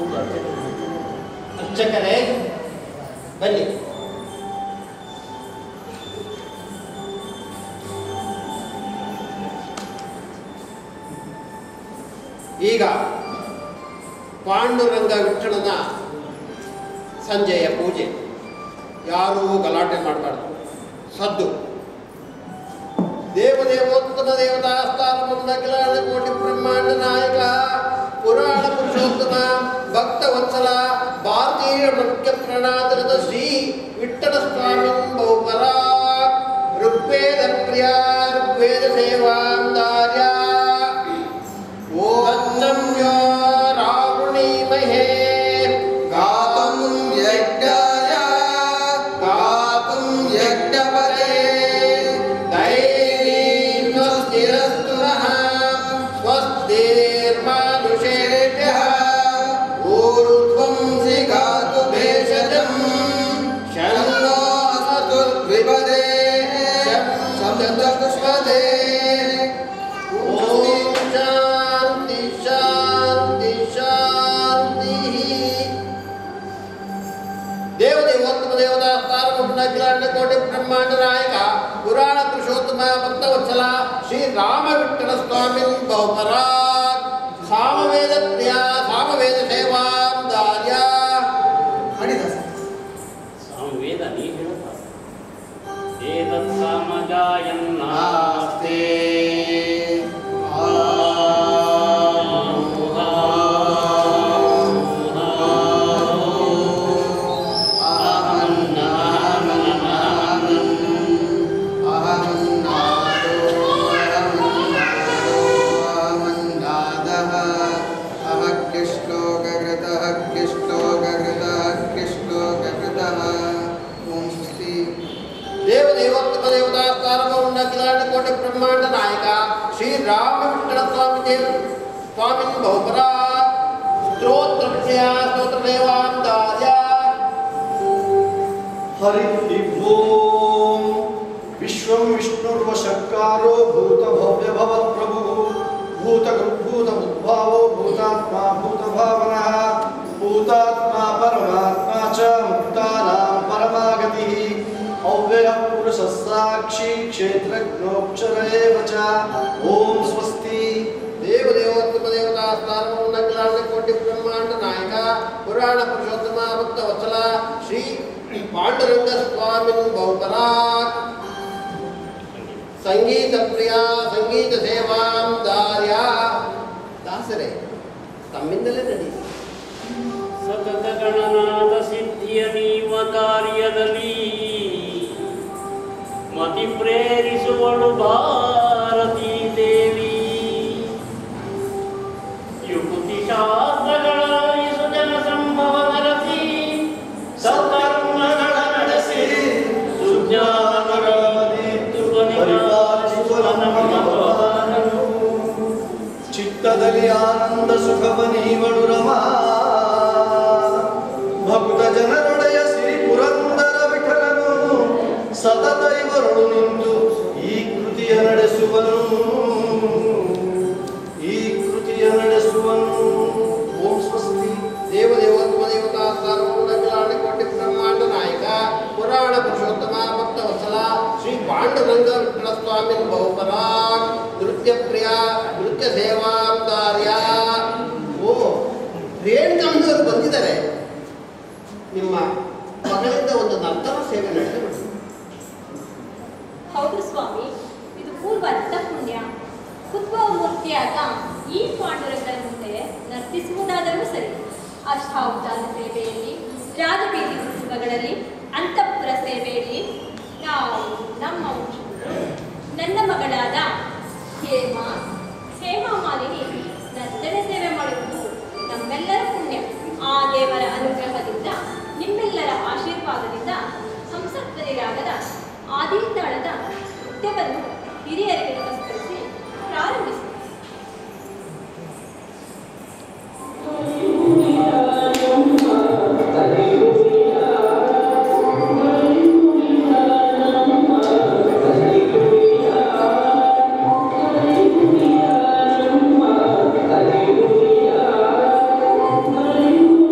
ಅರ್ಚಕರೇ ಬನ್ನಿ ಈಗ ಪಾಂಡುರಂಗ ವಿಠ್ಠಲನ ಸಂಜೆಯ ಪೂಜೆ ಯಾರೂ ಗಲಾಟೆ ಮಾಡಬಾರ್ದು ಸದ್ದು ದೇವದೇವೋತ್ತಮ ದೇವತಾ ಸ್ಥಾನಮಂದ ಕಿಲಾಣ ಕೋಟಿ ಬ್ರಹ್ಮಾಂಡ ನಾಯಕ ಪುರಾಣ ಪುರುಷೋತ್ತಮ ಭಕ್ತ ವತ್ಸಲ ಭಾರತೀಯ ಮುಖ್ಯ ಪ್ರಣಾದರದ ಶ್ರೀ ವಿಠ್ಠಲ ಸ್ವಾಮಿ ಬಹುಪರ ಋಗ್ವೇದ ಪ್ರಿಯ ಋಗ್ವೇದ ಸೇವಾಂದಾರ್ಯ ಓಂಜಮ್ಯೋ ರಾವಣೀಮಹೇ गातुं यज्ञाय गातुं यज्ञपदे दैवी स्वस्तिरस्तु नः स्वस्तिर्मानुषेभ्यः ऊर्ध्वं गातु भेषजं शन्नो शन्नो द्विपदे शब्दपुष्पदे ॐ शान्ति शान्ति शान्तिः ದೇವದೇವೋತ್ತಮ ದೇವತಾ ಸ್ಥಾನಮುಂಡ ಕಿಲಾಂಡ ಕೋಟಿ ಬ್ರಹ್ಮಾಂಡ ನಾಯಕ ಪುರಾಣ ಪುರುಷೋತ್ತಮ ಭಕ್ತವತ್ಸಲ ಶ್ರೀ ರಾಮ ವಿಠ್ಠಲ ಸ್ವಾಮಿ ಬಹುಪರ ಸಾಮವೇದ ಪ್ರಿಯ ಸಾಮವೇದ ಸೇವಾಂ ದಾರ್ಯ ಹರಿದಾಸ ಸಂವೇದ ನೀ ಹೇಳುತ್ತ ಏತತ್ ಸಮಜಾಯನ್ನಾಸ್ತೆ ದೇವದೇವೋತ್ತಮ ದೇವತಾ ಸ್ಥಾನಮುಂಡ ಕಿಲಾಂಡ ಕೋಟಿ ಬ್ರಹ್ಮಾಂಡ ನಾಯಕ ಶ್ರೀ ರಾಮ ವಿಠ್ಠಲ ಸ್ವಾಮಿ ದೇವ ಸ್ವಾಮಿ ಬಹುಪರ ಸ್ತೋತ್ರ ಪ್ರಿಯ ಸ್ತೋತ್ರ ದೇವಾಂ ದಾರ್ಯ हरि ओम विश्वं विष्णुर्वशक्कारो भूतभव्यभवत्प्रभुः भूतगुद्भूतमुद्भावो भूतात्मा भूतभावनः भूतात्मा परमात्मा च मुक्तानां परमागतिः अव्ययः पुरुषः साक्षी क्षेत्रज्ञोक्षर एव च ॐ स्वस्ति ದೇವದೇವೋತ್ತಮ ದೇವತಾ ಸ್ಥಾನಮುಂಡ ಕಿಲಾಂಡ ಕೋಟಿ ಬ್ರಹ್ಮಾಂಡ ನಾಯಕ ಪುರಾಣ ಪುರುಷೋತ್ತಮ ಭಕ್ತ ವತ್ಸಲ ಶ್ರೀ ಪಾಂಡುರಂಗ ಸ್ವಾಮಿ ಬಹುಪರ ಸಂಗೀತ ಪ್ರಿಯ ಸಂಗೀತ ಸೇವಾಂ ದಾರ್ಯ ದಾಸರೇ ತಮ್ಮಿಂದಲೇ ನಡಿ ಸತತ ಗಣನಾಥ ಸಿದ್ಧಿಯ ನೀವ ಕಾರ್ಯದಲ್ಲಿ ಮತಿ ಪ್ರೇರಿಸುವಳು ಭಾರತೀ ದೇವಿ ಯುಕ್ತಿ ಶಾಸ್ತ್ರಗಳ ಜನ ಸಂಭವ ನರಸಿ ಸತ್ಕರ್ಮಗಳ ನಡೆಸಿ ಸುಜ್ಞಾನಗಳ ಚಿತ್ತದಲ್ಲಿ ಆನಂದ ಸುಖವ ನೀವಳು ರಮ ಭಕ್ತ ಜನರೊಡೆಯ ಸಿರಿ ಪುರಂದರ ವಿಠಲನು ಸತತ ಇವರಳು ನಿಂತು ಈ ಕೃತಿಯ ನಡೆಸುವನು ಈ ಕೃತಿಯ ನಡೆಸುವನು ಓಂ ಸ್ವಸ್ತಿ ದೇವದೇವೋತ್ತಮ ದೇವತಾ ಸ್ಥಾನಮುಂಡ ಕಿಲಾಂಡ ಕೋಟಿ ಬ್ರಹ್ಮಾಂಡ ನಾಯಕ ಪುರಾಣ ಪುರುಷೋತ್ತಮ ಭಕ್ತ ವತ್ಸಲ ಶ್ರೀ ಪಾಂಡುರಂಗ ವಿಠ್ಠಲ ಸ್ವಾಮಿ ಬಹುಪರ ನೃತ್ಯ ಪ್ರಿಯ ನೃತ್ಯ ಸೇವಾಂ ದಾರ್ಯ ಓ ರೇಣುಕಮ್ಮನವರು ಬಂದಿದ್ದಾರೆ ನಿಮ್ಮ ಮಗಳಿಂದ ಒಂದು ನರ್ತನ ಸೇವೆ ನಡೆಸಬೇಕು ಹೌದು ಸ್ವಾಮಿ ಇದು ಪೂರ್ವ ಪುಣ್ಯ ಉದ್ಭವ ಮೂರ್ತಿಯಾದ ಈ ಪಾಂಡುರಂಗನ ಮುಂದೆ ನರ್ತಿಸುವುದಾದರೂ ಸರಿ ಅಷ್ಟಾವತಾರ ಸೇವೆಯಲ್ಲಿ ರಾಜಬೀದಿ ಉತ್ಸವಗಳಲ್ಲಿ ಅಂತಃಪುರ ಸೇವೆಯಲ್ಲಿ ನಾವು ನಮ್ಮ ವಂಶಗಳು ನನ್ನ ಮಗಳಾದ ಹೇಮ ಹೇಮಾ ಮಾಲಿನಿ ನರ್ತನ ಸೇವೆ ಮಾಡುವುದು ನಮ್ಮೆಲ್ಲರ ಪುಣ್ಯ ಆ ದೇವರ ಅನುಗ್ರಹದಿಂದ ನಿಮ್ಮೆಲ್ಲರ ಆಶೀರ್ವಾದದಿಂದ ಸಂಸತ್ವರಿಗಾಗದ ಆದಿತಾಳದ ನೃತ್ಯವನ್ನು ಹಿರಿಯರಿಗೆ ನಮಸ್ಕರಿಸಿ ಪ್ರಾರಂಭಿಸಿ Hallelujah.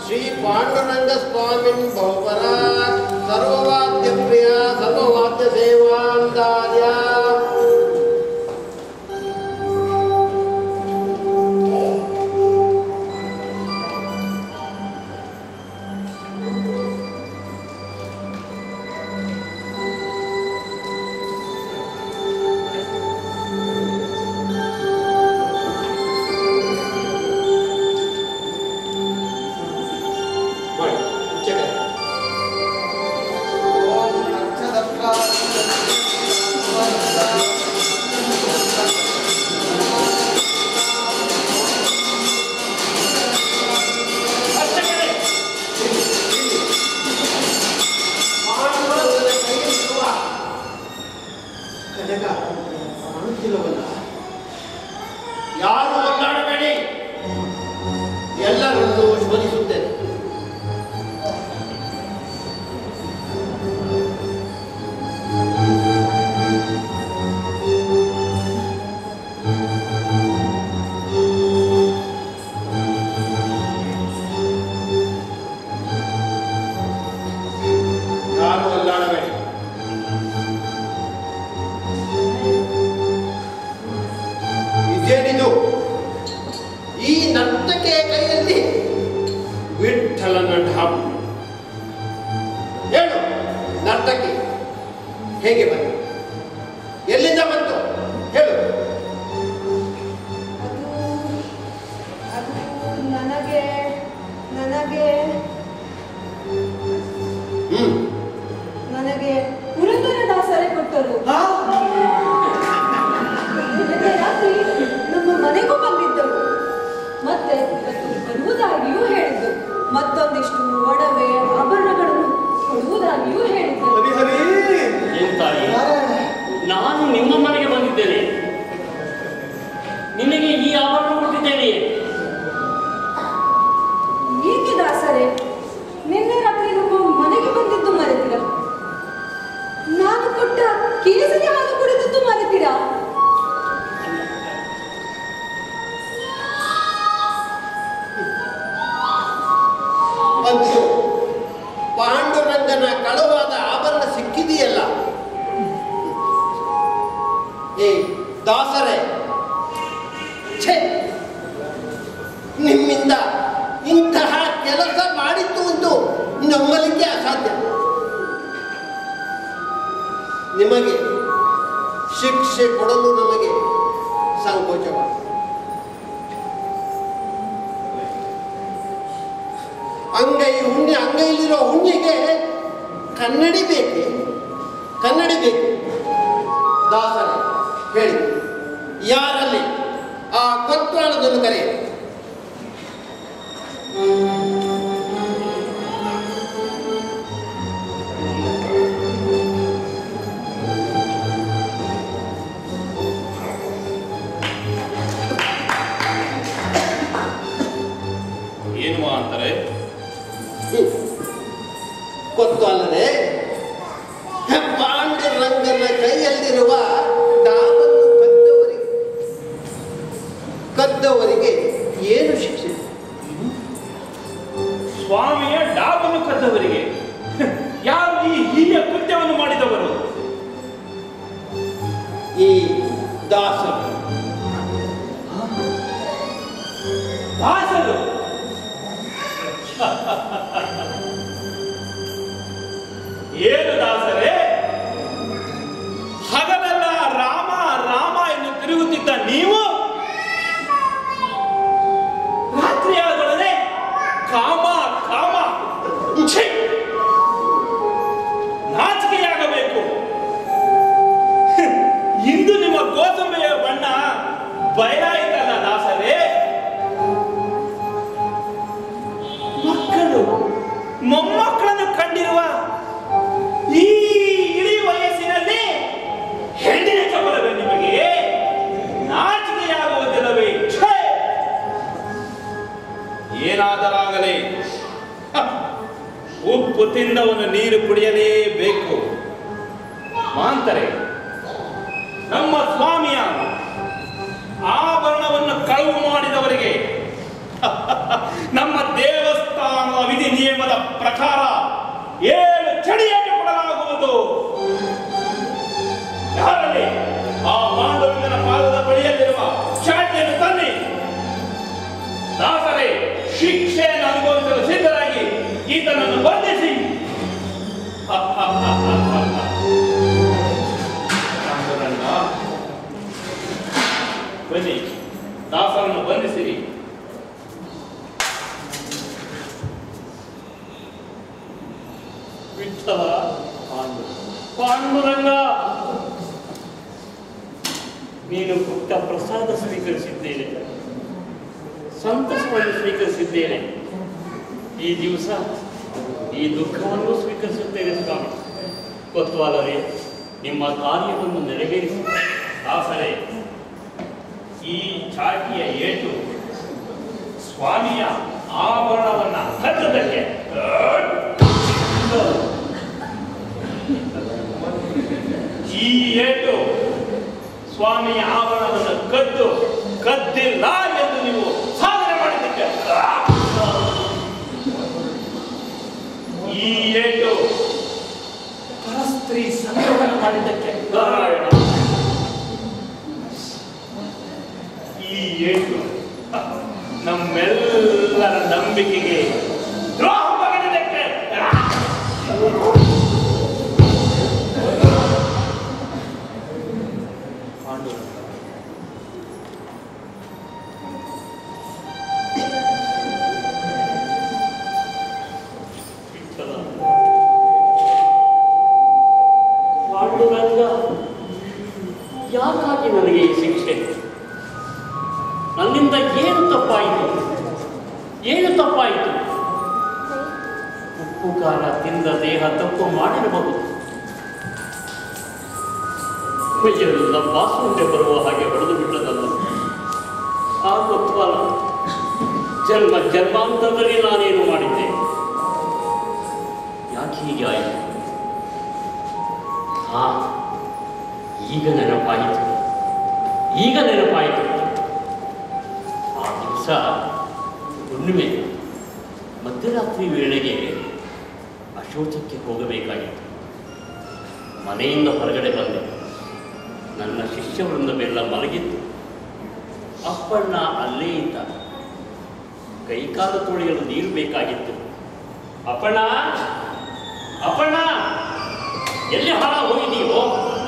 ಶ್ರೀ ಪಾಂಡುರಂಗ ಸ್ವಾಮಿನ್ ಬಹುಪರ ಸರ್ವವಾದ್ಯ ಪ್ರಿಯ ಸರ್ವವಾದ್ಯ ಸೇವಾಂದಾರ್ಯ ಮಾಡಿ ಚೆಕ್ ಓಂ ಅರ್ಚಕರೇ ಪಾಂಡುರಂಗನ ಕೈಯಲ್ಲಿರುವ ಕನಕ ಕಾಣುತ್ತಿಲ್ಲವಲ್ಲ ಯಾರು ಒದ್ದಾಡಬೇಡಿ ಎಲ್ಲರನ್ನೂ ಶೋಧಿಸುತ್ತೇನೆ ಯಾರು ಒದ್ದಾಡಬೇಡಿ ಇದೇನಿದು ಈ ನರ್ತಕೆಯ ಕೈಯಲ್ಲಿ ವಿಠಲನ ಢಾಬು ಹೇಳು ನರ್ತಕಿ ಹೇಗೆ ಬಂತು ಎಲ್ಲಿಂದ ಬಂತು ಹೇಳು ಅದು ಅದು ನನಗೆ ನನಗೆ ಹ್ಮ್ ನನಗೆ ಪುರಂದರದಾಸರೇ ಕೊಟ್ಟರು ನಿನ್ನೆ ರಾತ್ರಿ ನಮ್ಮ ಮನೆಗೂ ಬಂದಿದ್ದರು ಮತ್ತೆ ಇವತ್ತು ಬರುವುದಾಗಿಯೂ ಹೇಳಿದ್ದು ಮತ್ತೊಂದಿಷ್ಟು ಒಡವೆ ಆಭರಣಗಳನ್ನು ಕೊಡುವುದಾಗಿಯೂ ಹೇಳಿದ್ದರು ಹರಿ ಹರಿ ಏನ್ ತಾಯಿ ನಾನು ನಿಮ್ಮ ಮನೆಗೆ ಬಂದಿದ್ದೇನೆ ನಿನಗೆ ಈ ಆಭರಣ ಕೊಟ್ಟಿದ್ದೇನೆಯೇ ಏಕೆ ದಾಸರೇ ನಿನ್ನೆ ರಾತ್ರಿ ನಮ್ಮ ಮನೆಗೆ ಬಂದಿದ್ದು ಮರೆತಿರ ನಾನು ಕೊಟ್ಟ ಕೇಸರಿ ಹಾಲು ಕುಡಿದದ್ದು ಮರೆತಿರಾ ಅಂತೂ ಪಾಂಡುರಂಗನ ಕಳುವಾದ ಆಭರಣ ಸಿಕ್ಕಿದೆಯಲ್ಲ ಏ ದಾಸರೇ ಛೇ ನಿಮ್ಮಿಂದ ಇಂತಹ ಕೆಲಸ ಮಾಡಿತ್ತು ಎಂದು ನಂಬಲಿಕ್ಕೆ ಅಸಾಧ್ಯ ನಿಮಗೆ ಶಿಕ್ಷೆ ಕೊಡಲು ನಮಗೆ ಸಂಕೋಚವಾಗಿದೆ ಅಂಗೈ ಹುಣ್ಣೆ ಅಂಗೈಲಿರೋ ಹುಣ್ಣಿಗೆ ಕನ್ನಡಿ ಬೇಕೆ ಕನ್ನಡಿ ಬೇಕು ದಾಸರ ಹೇಳಿ ಯಾರಲ್ಲಿ ಆ ಕೊತ್ವಾಳದನ್ನು ಕರೆ ಏನು ಅಂತಾರೆ ಕೊತ್ವಾಲನೆ ಪಾಂಡುರಂಗನ ಕೈಯಲ್ಲಿರುವ ಡಾಬನ್ನು ಕದ್ದವರಿಗೆ ಕದ್ದವರಿಗೆ ಏನು ಶಿಕ್ಷೆ ಸ್ವಾಮಿಯ ಡಾಬನ್ನು ಕದ್ದವರಿಗೆ ಯಾರು ಈ ಹೀಯ ಕೃತ್ಯವನ್ನು ಮಾಡಿದವರು ಈ ದಾಸರು ದಾಸರು ಏನು ದಾಸರೇ ಹಗಲೆಲ್ಲ ರಾಮ ರಾಮ ಎಂದು ತಿರುಗುತ್ತಿದ್ದ ನೀವು ರಾತ್ರಿಯಾದೊಡನೆ ಕಾಮ ಕಾಮ ಛೀ! ನಾಚಿಕೆಯಾಗಬೇಕು ಇಂದು ನಿಮ್ಮ ಗೋತಂಬೆಯ ಬಣ್ಣ ಬಯಲಾಯಿತಲ್ಲ ದಾಸರೇ ಮಕ್ಕಳು ಮೊಮ್ಮಕ್ಕಳನ್ನು ಕಂಡಿರುವ ಈ ಇಳಿ ವಯಸ್ಸಿನಲ್ಲಿ ಹೆಣ್ಣಿನ ಚಪಲವೇ ನಿಮಗೆ ನಾಚಿಕೆಯಾಗುವುದಿಲ್ಲವೇ ಛೇ! ಏನಾದರಾಗಲಿ ಹ! ಉಪ್ಪು ತಿಂದವನು ನೀರು ಕುಡಿಯಲೇಬೇಕು ಮಾಂತರೆ ನಮ್ಮ ಸ್ವಾಮಿಯ ಆಭರಣವನ್ನು ಕಳುವು ಮಾಡಿದವರಿಗೆ ನಮ್ಮ ದೇವಸ್ಥಾನದ ಪ್ರಕಾರ ಏಳು ಚಡಿಯಾಗಿ ಕೊಡಲಾಗುವುದು ಯಾರಲ್ಲಿ ಆ ಪಾಂಡುರಂಗನ ಪಾದದ ಬಳಿಯಲ್ಲಿರುವ ಚಾಟಿಯನ್ನು ತನ್ನಿ ದಾಸರೇ ಶಿಕ್ಷೆಯನ್ನು ಅನುಭವಿಸಲು ಸಿದ್ಧರಾಗಿ ಈತನನ್ನು ಬಂಧಿಸಿ ಪಾಂಡುರಂಗ ಬನ್ನಿ ದಾಸರನ್ನು ಬಂಧಿಸಿರಿ ವಿಠಲ ಪಾಂಡು ಪಾಂಡುರಂಗ ನೀನು ಪುಟ್ಟ ಪ್ರಸಾದ ಸ್ವೀಕರಿಸಿದ್ದೇನೆ ಸಂತಸವನ್ನು ಸ್ವೀಕರಿಸಿದ್ದೇನೆ ಈ ದಿವಸ ಈ ದುಃಖವನ್ನು ಸ್ವೀಕರಿಸುತ್ತೇನೆ ಸ್ವಾಮಿ ಗೊತ್ತುವಲ್ಲವೇ ನಿಮ್ಮ ಕಾರ್ಯವನ್ನು ನೆರವೇರಿಸಿ ದಾಸರೇ ಈ ಚಾಟಿಯ ಏಟು ಸ್ವಾಮಿಯ ಆಭರಣವನ್ನ ಕದ್ದದಕ್ಕೆ ಈ ಏಟು ಸ್ವಾಮಿಯ ಆಭರಣವನ್ನು ಕದ್ದು ಕದ್ದಿಲ್ಲ ಎಂದು ನೀವು ಸಾಧನೆ ಮಾಡಿದ್ದಕ್ಕೆ ಈ ಏಟು ಪರಸ್ತ್ರೀ ಸಂಯೋಗನ ಮಾಡಿದ್ದಕ್ಕೆ ನಾರಾಯಣ ಈ ಏಟು ನಮ್ಮೆಲ್ಲರ ನಂಬಿಕೆಗೆ ದ್ರೋಹ ಬಗೆದಕ್ಕೆ ಪಾಂಡುರಂಗ ವಿಠಲ. ಪಾಂಡುರಂಗ ಯಾಕಾಗಿ ನನಗೆ ಈ ಶಿಕ್ಷೆ ನನ್ನಿಂದ ಏನು ತಪ್ಪಾಯಿತು ಏನು ತಪ್ಪಾಯಿತು ಉಪ್ಪು ಖಾರ ತಿಂದ ದೇಹ ತಪ್ಪು ಮಾಡಿರಬಹುದು ಮೈಯೆಲ್ಲ ಬಾಸುಂಡೆ ಬರುವ ಹಾಗೆ ಹೊಡೆದು ಬಿಟ್ಟದಲ್ಲ ಆ ಗೊತ್ತವಲ್ಲ ಜನ್ಮ ಜನ್ಮಾಂತರದಲ್ಲಿ ನಾನೇನು ಮಾಡಿದ್ದೆ ಯಾಕೆ ಹೀಗೆ ಆಯಿತು ಹಾ ಈಗ ನೆನಪಾಯಿತು ಈಗ ನೆನಪಾಯಿತು ಆ ದಿವಸ ಹುಣ್ಣಿಮೆ ಮಧ್ಯರಾತ್ರಿ ವೇಳೆಗೆ ಅಶೋಚಕ್ಕೆ ಹೋಗಬೇಕಾಗಿತ್ತು ಮನೆಯಿಂದ ಹೊರಗಡೆ ಬಂದೆ ನನ್ನ ಶಿಷ್ಯವೃಂದವೆಲ್ಲ ಮಲಗಿತ್ತು ಅಪ್ಪಣ್ಣ ಅಲ್ಲೇ ಇದ್ದ ಕೈಕಾಲು ತೊಳೆಯಲು ನೀರು ಬೇಕಾಗಿತ್ತು ಅಪ್ಪಣ್ಣ ಅಪ್ಪಣ್ಣ ಎಲ್ಲಿ ಹಾಳ ಹೋಗಿದೀವೋ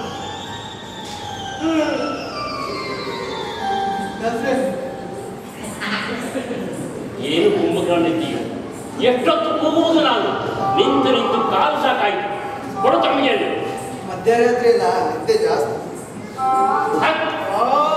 ಏನು ಕುಂಭಕೊಂಡಿದ್ದೀಯೋ ಎಷ್ಟೊತ್ತು ಕೂಗುವುದು ನಾನು ನಿಂತು ನಿಂತು ಕಾಲು ಸಾಕಾಯ್ತು ಕೊಡು ತಮಗೆ ಮಧ್ಯರಾತ್ರಿ ಅಲ್ಲ ನಿದ್ದೆ ಜಾಸ್ತಿ ಹತ್. ಆ